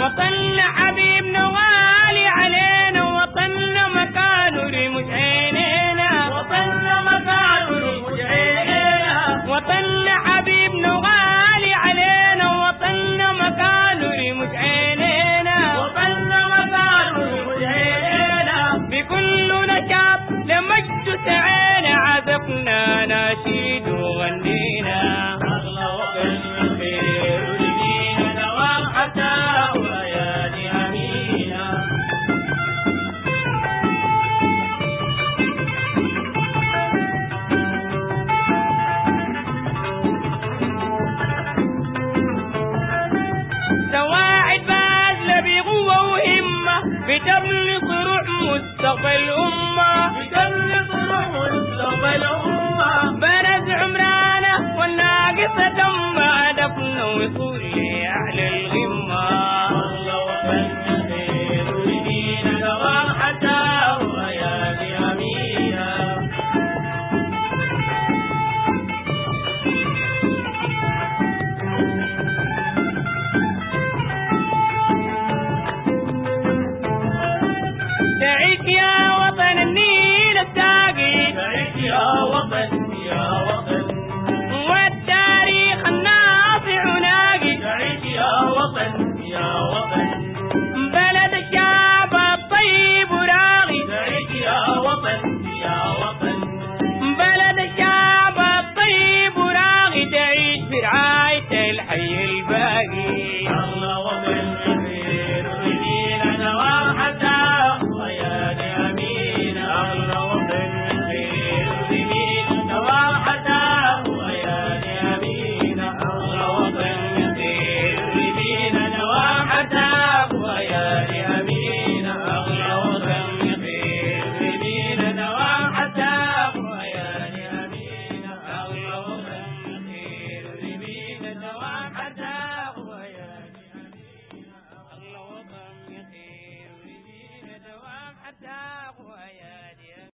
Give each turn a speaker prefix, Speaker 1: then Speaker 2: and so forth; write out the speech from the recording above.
Speaker 1: وطننا حبيبنا غالي علينا وطننا مكانه رمش عينينا
Speaker 2: وطننا مكانه رمش عينينا
Speaker 1: وطننا حبيبنا غالي علينا وطننا مكانه رمش عينينا
Speaker 2: وطننا مكانه رمش عينينا
Speaker 1: بكل نشاط لمجد سعينا عزفنا ناشيد وغنينا
Speaker 2: أغلى وطن الخير ولقينا دوام حتى وليالي أمينة
Speaker 1: سواعد باذلة بقوة وهمة بتبني صروع مستقبل أمة
Speaker 2: بكل طلوع مستقبل أمة
Speaker 1: بنز عمرانة والناقصة دم هدفنا وصول